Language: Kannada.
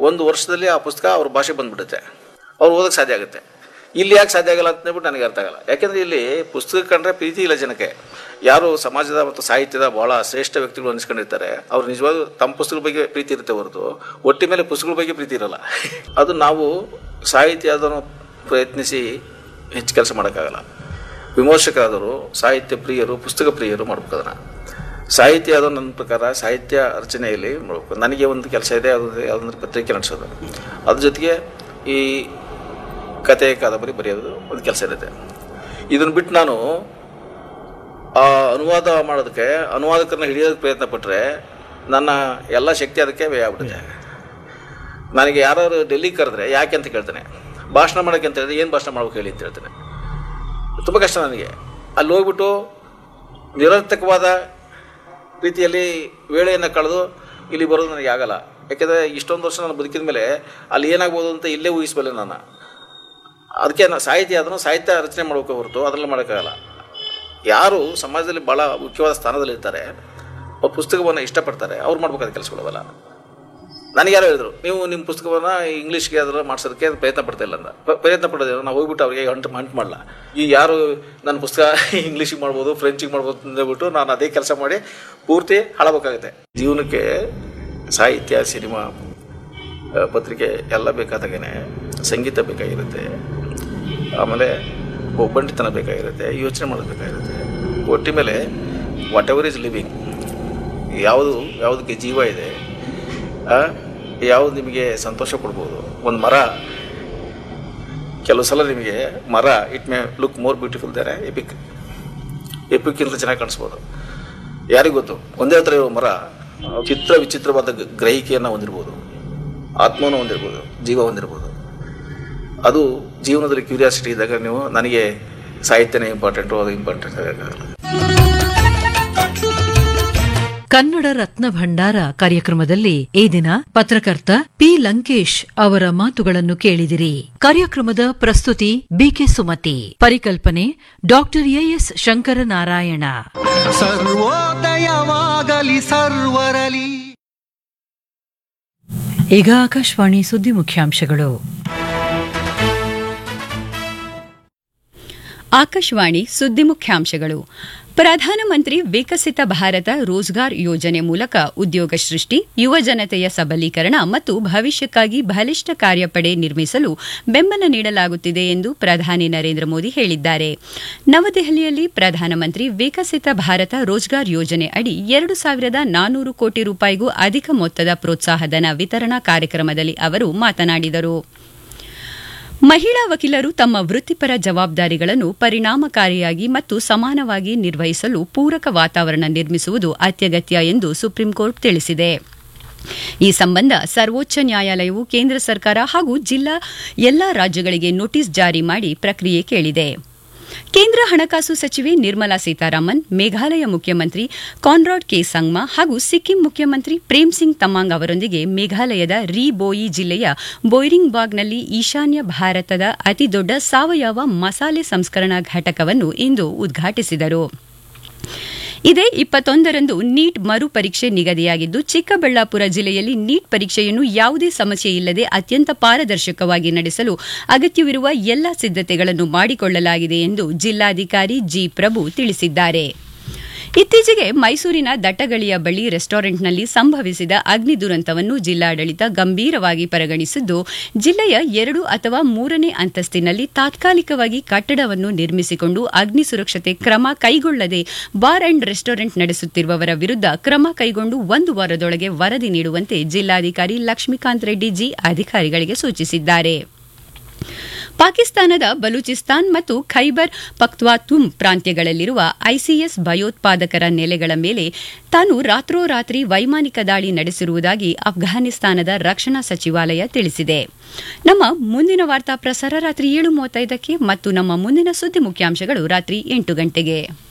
ಒಂದು ವರ್ಷದಲ್ಲಿ ಆ ಪುಸ್ತಕ ಅವ್ರ ಭಾಷೆ ಬಂದ್ಬಿಡುತ್ತೆ ಅವ್ರು ಓದೋಕ್ಕೆ ಸಾಧ್ಯ ಆಗುತ್ತೆ ಇಲ್ಲಿ ಯಾಕೆ ಸಾಧ್ಯ ಆಗಲ್ಲ ಅಂತ ಹೇಳ್ಬಿಟ್ಟು ನನಗೆ ಅರ್ಥ ಆಗಲ್ಲ ಯಾಕೆಂದರೆ ಇಲ್ಲಿ ಪುಸ್ತಕ ಕಂಡ್ರೆ ಪ್ರೀತಿ ಇಲ್ಲ ಜನಕ್ಕೆ ಯಾರು ಸಮಾಜದ ಮತ್ತು ಸಾಹಿತ್ಯದ ಭಾಳ ಶ್ರೇಷ್ಠ ವ್ಯಕ್ತಿಗಳು ಅನಿಸ್ಕೊಂಡಿರ್ತಾರೆ ಅವ್ರು ನಿಜವಾಗ್ಲೂ ತಮ್ಮ ಪುಸ್ತಕದ ಬಗ್ಗೆ ಪ್ರೀತಿ ಇರುತ್ತೆ ಹೊರತು ಒಟ್ಟಿ ಮೇಲೆ ಪುಸ್ತಕಗಳ ಬಗ್ಗೆ ಪ್ರೀತಿ ಇರಲ್ಲ ಅದು ನಾವು ಸಾಹಿತ್ಯ ಅದನ್ನು ಪ್ರಯತ್ನಿಸಿ ಹೆಚ್ಚು ಕೆಲಸ ಮಾಡೋಕ್ಕಾಗಲ್ಲ ವಿಮರ್ಶಕರಾದವರು ಸಾಹಿತ್ಯ ಪ್ರಿಯರು ಪುಸ್ತಕ ಪ್ರಿಯರು ಮಾಡ್ಬೇಕು ಅದನ್ನು ಸಾಹಿತ್ಯ ಅದು ನನ್ನ ಪ್ರಕಾರ ಸಾಹಿತ್ಯ ರಚನೆಯಲ್ಲಿ ಮಾಡ್ಬೇಕು ನನಗೆ ಒಂದು ಕೆಲಸ ಇದೆ ಅದು ಯಾವುದಂದ್ರೆ ಪತ್ರಿಕೆ ನಡೆಸೋದು ಅದ್ರ ಜೊತೆಗೆ ಈ ಕತೆ ಕಾದಂಬರಿ ಬರೆಯೋದು ಒಂದು ಕೆಲಸ ಇರುತ್ತೆ ಇದನ್ನು ಬಿಟ್ಟು ನಾನು ಆ ಅನುವಾದ ಮಾಡೋದಕ್ಕೆ ಅನುವಾದಕರನ್ನ ಹಿಡಿಯೋದಕ್ಕೆ ಪ್ರಯತ್ನ ಪಟ್ಟರೆ ನನ್ನ ಎಲ್ಲ ಶಕ್ತಿ ಅದಕ್ಕೆ ವ್ಯಯ ಆಗ್ಬಿಡುತ್ತೆ ನನಗೆ ಯಾರು ಡೆಲ್ಲಿಗೆ ಕರೆದ್ರೆ ಯಾಕೆ ಅಂತ ಕೇಳ್ತಾನೆ ಭಾಷಣ ಮಾಡೋಕ್ಕೆ ಅಂತ ಹೇಳಿದ್ರೆ ಏನು ಭಾಷಣ ಮಾಡ್ಬೇಕು ಹೇಳಿ ಅಂತ ಹೇಳ್ತಾನೆ ತುಂಬ ಕಷ್ಟ ನನಗೆ ಅಲ್ಲಿ ಹೋಗ್ಬಿಟ್ಟು ನಿರರ್ಥಕವಾದ ರೀತಿಯಲ್ಲಿ ವೇಳೆಯನ್ನು ಕಳೆದು ಇಲ್ಲಿ ಬರೋದು ನನಗೆ ಆಗಲ್ಲ ಯಾಕೆಂದರೆ ಇಷ್ಟೊಂದು ವರ್ಷ ನಾನು ಬದುಕಿದ ಮೇಲೆ ಅಲ್ಲಿ ಏನಾಗ್ಬೋದು ಅಂತ ಇಲ್ಲೇ ಊಹಿಸಬಲ್ಲೆ ನಾನು ಅದಕ್ಕೆ ನಾನು ಸಾಹಿತ್ಯ ಅದನ್ನು ಸಾಹಿತ್ಯ ರಚನೆ ಮಾಡೋಕೆ ಹೊರತು ಅದರಲ್ಲಿ ಮಾಡೋಕ್ಕಾಗಲ್ಲ ಯಾರು ಸಮಾಜದಲ್ಲಿ ಭಾಳ ಮುಖ್ಯವಾದ ಸ್ಥಾನದಲ್ಲಿರ್ತಾರೆ ಅವ್ರ ಪುಸ್ತಕವನ್ನು ಇಷ್ಟಪಡ್ತಾರೆ ಅವ್ರು ಮಾಡ್ಬೇಕಾದ ಕೆಲಸಗಳವಲ್ಲ ನನಗೆ ಯಾರೋ ಹೇಳಿದ್ರು ನೀವು ನಿಮ್ಮ ಪುಸ್ತಕವನ್ನು ಇಂಗ್ಲೀಷ್ಗೆ ಅದರ ಮಾಡಿಸೋದಕ್ಕೆ ಪ್ರಯತ್ನ ಪಡ್ತಾ ಇಲ್ಲ ಅಂತ ಪ- ಪ್ರಯತ್ನ ಪಡೋದು ನಾವು ಹೋಗ್ಬಿಟ್ಟು ಅವ್ರಿಗೆ ಅಂಟು ಅಂಟು ಮಾಡಲ್ಲ ಈ ಯಾರು ನನ್ನ ಪುಸ್ತಕ ಇಂಗ್ಲೀಷಿಗೆ ಮಾಡ್ಬೋದು ಫ್ರೆಂಚಿಗೆ ಮಾಡ್ಬೋದು ಅಂತ ಹೇಳ್ಬಿಟ್ಟು ನಾನು ಅದೇ ಕೆಲಸ ಮಾಡಿ ಪೂರ್ತಿ ಹಾಳಬೇಕಾಗುತ್ತೆ ಜೀವನಕ್ಕೆ ಸಾಹಿತ್ಯ ಸಿನಿಮಾ ಆ, ಪತ್ರಿಕೆ ಎಲ್ಲ ಬೇಕಾದಾಗೇ ಸಂಗೀತ ಬೇಕಾಗಿರುತ್ತೆ ಆಮೇಲೆ ಒಬ್ಬಂಟಿತನ ಬೇಕಾಗಿರುತ್ತೆ ಯೋಚನೆ ಮಾಡೋದು ಬೇಕಾಗಿರುತ್ತೆ ಒಟ್ಟಿ ಮೇಲೆ ವಾಟ್ ಎವರ್ ಈಸ್ ಲಿವಿಂಗ್ ಯಾವುದು ಯಾವುದಕ್ಕೆ ಜೀವ ಇದೆ ಆ, ಯಾವುದು ನಿಮಗೆ ಸಂತೋಷ ಕೊಡ್ಬೋದು ಒಂದು ಮರ ಕೆಲವು ಸಲ ನಿಮಗೆ ಮರ it may look more beautiful there epic ಎಪಿಕ್ಕಿಂತ ಚೆನ್ನಾಗಿ ಕಾಣಿಸ್ಬೋದು ಯಾರಿಗೂ ಗೊತ್ತು ಒಂದೇ ಹತ್ರ ಇರೋ ಮರ ಚಿತ್ರ ವಿಚಿತ್ರವಾದ ಗ- ಗ್ರಹಿಕೆಯನ್ನು ಹೊಂದಿರ್ಬೋದು ಆತ್ಮವನ್ನು ಹೊಂದಿರ್ಬೋದು ಜೀವ ಹೊಂದಿರ್ಬೋದು ಅದು ಜೀವನದಲ್ಲಿ ಕ್ಯೂರಿಯಾಸಿಟಿ ಇದ್ದಾಗ ನೀವು ನನಗೆ ಸಾಹಿತ್ಯನೇ ಇಂಪಾರ್ಟೆಂಟು ಅದು ಇಂಪಾರ್ಟೆಂಟ್ ಆಗಲ್ಲ ಕನ್ನಡ ರತ್ನ ಭಂಡಾರ ಕಾರ್ಯಕ್ರಮದಲ್ಲಿ ಈ ದಿನ ಪತ್ರಕರ್ತ ಪಿ ಲಂಕೇಶ್ ಅವರ ಮಾತುಗಳನ್ನು ಕೇಳಿದಿರಿ ಕಾರ್ಯಕ್ರಮದ ಪ್ರಸ್ತುತಿ ಬಿಕೆ ಸುಮತಿ ಪರಿಕಲ್ಪನೆ ಡಾಕ್ಟರ್ ಎಎಸ್ ಶಂಕರನಾರಾಯಣ ಸರ್ವೋದಯವಾಗಲಿ ಸರ್ವರಲಿ ಈಗ ಆಕಾಶವಾಣಿ ಸುದ್ದಿ ಮುಖ್ಯಾಂಶಗಳು ಆಕಾಶವಾಣಿ ಸುದ್ದಿ ಮುಖ್ಯಾಂಶಗಳು ಪ್ರಧಾನಮಂತ್ರಿ ವಿಕಸಿತ ಭಾರತ ರೋಜ್ಗಾರ್ ಯೋಜನೆ ಮೂಲಕ ಉದ್ಯೋಗ ಸೃಷ್ಟಿ ಯುವ ಜನತೆಯ ಸಬಲೀಕರಣ ಮತ್ತು ಭವಿಷ್ಯಕ್ಕಾಗಿ ಬಲಿಷ್ಠ ಕಾರ್ಯಪಡೆ ನಿರ್ಮಿಸಲು ಬೆಂಬಲ ನೀಡಲಾಗುತ್ತಿದೆ ಎಂದು ಪ್ರಧಾನಿ ನರೇಂದ್ರ ಮೋದಿ ಹೇಳಿದ್ದಾರೆ ನವದೆಹಲಿಯಲ್ಲಿ ಪ್ರಧಾನಮಂತ್ರಿ ವಿಕಸಿತ ಭಾರತ ರೋಜ್ಗಾರ್ ಯೋಜನೆ ಅಡಿ ಎರಡು ಸಾವಿರದ ನಾನೂರು ಕೋಟಿ ರೂಪಾಯಿಗೂ ಅಧಿಕ ಮೊತ್ತದ ಪ್ರೋತ್ಸಾಹಧನ ವಿತರಣಾ ಕಾರ್ಯಕ್ರಮದಲ್ಲಿ ಅವರು ಮಾತನಾಡಿದರು ಮಹಿಳಾ ವಕೀಲರು ತಮ್ಮ ವೃತ್ತಿಪರ ಜವಾಬ್ದಾರಿಗಳನ್ನು ಪರಿಣಾಮಕಾರಿಯಾಗಿ ಮತ್ತು ಸಮಾನವಾಗಿ ನಿರ್ವಹಿಸಲು ಪೂರಕ ವಾತಾವರಣ ನಿರ್ಮಿಸುವುದು ಅತ್ಯಗತ್ಯ ಎಂದು ಸುಪ್ರೀಂಕೋರ್ಟ್ ತಿಳಿಸಿದೆ ಈ ಸಂಬಂಧ ಸರ್ವೋಚ್ಚ ನ್ಯಾಯಾಲಯವು ಕೇಂದ್ರ ಸರ್ಕಾರ ಹಾಗೂ ಜಿಲ್ಲಾ ಎಲ್ಲಾ ರಾಜ್ಯಗಳಿಗೆ ನೋಟಿಸ್ ಜಾರಿ ಮಾಡಿ ಪ್ರಕ್ರಿಯೆ ಕೇಳಿದೆ ಕೇಂದ್ರ ಹಣಕಾಸು ಸಚಿವೆ ನಿರ್ಮಲಾ ಸೀತಾರಾಮನ್ ಮೇಘಾಲಯ ಮುಖ್ಯಮಂತ್ರಿ ಕಾನ್ರಾಡ್ ಕೆ ಸಂಗ್ಮಾ ಹಾಗೂ ಸಿಕ್ಕಿಂ ಮುಖ್ಯಮಂತ್ರಿ ಪ್ರೇಮ್ ಸಿಂಗ್ ತಮಾಂಗ್ ಅವರೊಂದಿಗೆ ಮೇಘಾಲಯದ ರಿ ಬೋಯಿ ಜಿಲ್ಲೆಯ ಬೊಯ್ರಿಂಗ್ ಬಾಗ್ನಲ್ಲಿ ಈಶಾನ್ಯ ಭಾರತದ ಅತಿದೊಡ್ಡ ಸಾವಯವ ಮಸಾಲೆ ಸಂಸ್ಕರಣಾ ಘಟಕವನ್ನು ಇಂದು ಉದ್ಘಾಟಿಸಿದರು ಇದೇ ಇಪ್ಪತ್ತೊಂದರಂದು ನೀಟ್ ಮರು ಪರೀಕ್ಷೆ ನಿಗದಿಯಾಗಿದ್ದು ಚಿಕ್ಕಬಳ್ಳಾಪುರ ಜಿಲ್ಲೆಯಲ್ಲಿ ನೀಟ್ ಪರೀಕ್ಷೆಯನ್ನು ಯಾವುದೇ ಸಮಸ್ಯೆ ಇಲ್ಲದೆ ಅತ್ಯಂತ ಪಾರದರ್ಶಕವಾಗಿ ನಡೆಸಲು ಅಗತ್ಯವಿರುವ ಎಲ್ಲಾ ಸಿದ್ಧತೆಗಳನ್ನು ಮಾಡಿಕೊಳ್ಳಲಾಗಿದೆ ಎಂದು ಜಿಲ್ಲಾಧಿಕಾರಿ ಜಿ ಪ್ರಭು ತಿಳಿಸಿದ್ದಾರೆ ಇತ್ತೀಚೆಗೆ ಮೈಸೂರಿನ ದಟ್ಟಗಳಿಯ ಬಳಿ ರೆಸ್ಟೋರೆಂಟ್ನಲ್ಲಿ ಸಂಭವಿಸಿದ ಅಗ್ನಿ ದುರಂತವನ್ನು ಜಿಲ್ಲಾಡಳಿತ ಗಂಭೀರವಾಗಿ ಪರಿಗಣಿಸಿದ್ದು ಜಿಲ್ಲೆಯ ಎರಡು ಅಥವಾ ಮೂರನೇ ಅಂತಸ್ತಿನಲ್ಲಿ ತಾತ್ಕಾಲಿಕವಾಗಿ ಕಟ್ಟಡವನ್ನು ನಿರ್ಮಿಸಿಕೊಂಡು ಅಗ್ನಿ ಸುರಕ್ಷತೆ ಕ್ರಮ ಕೈಗೊಳ್ಳದೆ ಬಾರ್ ಅಂಡ್ ರೆಸ್ಟೋರೆಂಟ್ ನಡೆಸುತ್ತಿರುವವರ ವಿರುದ್ಧ ಕ್ರಮ ಕೈಗೊಂಡು ಒಂದು ವಾರದೊಳಗೆ ವರದಿ ನೀಡುವಂತೆ ಜಿಲ್ಲಾಧಿಕಾರಿ ಲಕ್ಷ್ಮೀಕಾಂತ್ ರೆಡ್ಡಿ ಜಿ ಅಧಿಕಾರಿಗಳಿಗೆ ಸೂಚಿಸಿದ್ದಾರೆ ಪಾಕಿಸ್ತಾನದ ಬಲೂಚಿಸ್ತಾನ್ ಮತ್ತು ಖೈಬರ್ ಪಕ್ವಾತುಮ್ ಪ್ರಾಂತ್ಯಗಳಲ್ಲಿರುವ ಐಸಿಎಸ್ ಭಯೋತ್ಪಾದಕರ ನೆಲೆಗಳ ಮೇಲೆ ತಾನು ರಾತ್ರೋರಾತ್ರಿ ವೈಮಾನಿಕ ದಾಳಿ ನಡೆಸಿರುವುದಾಗಿ ಅಫ್ಘಾನಿಸ್ತಾನದ ರಕ್ಷಣಾ ಸಚಿವಾಲಯ ತಿಳಿಸಿದೆ ನಮ್ಮ ಮುಂದಿನ ವಾರ್ತಾ ಪ್ರಸಾರ ರಾತ್ರಿ ಏಳು ಮೂವತ್ತೈದಕ್ಕೆ ಮತ್ತು ನಮ್ಮ ಮುಂದಿನ ಸುದ್ದಿ ಮುಖ್ಯಾಂಶಗಳು ರಾತ್ರಿ ಎಂಟು ಗಂಟೆಗೆ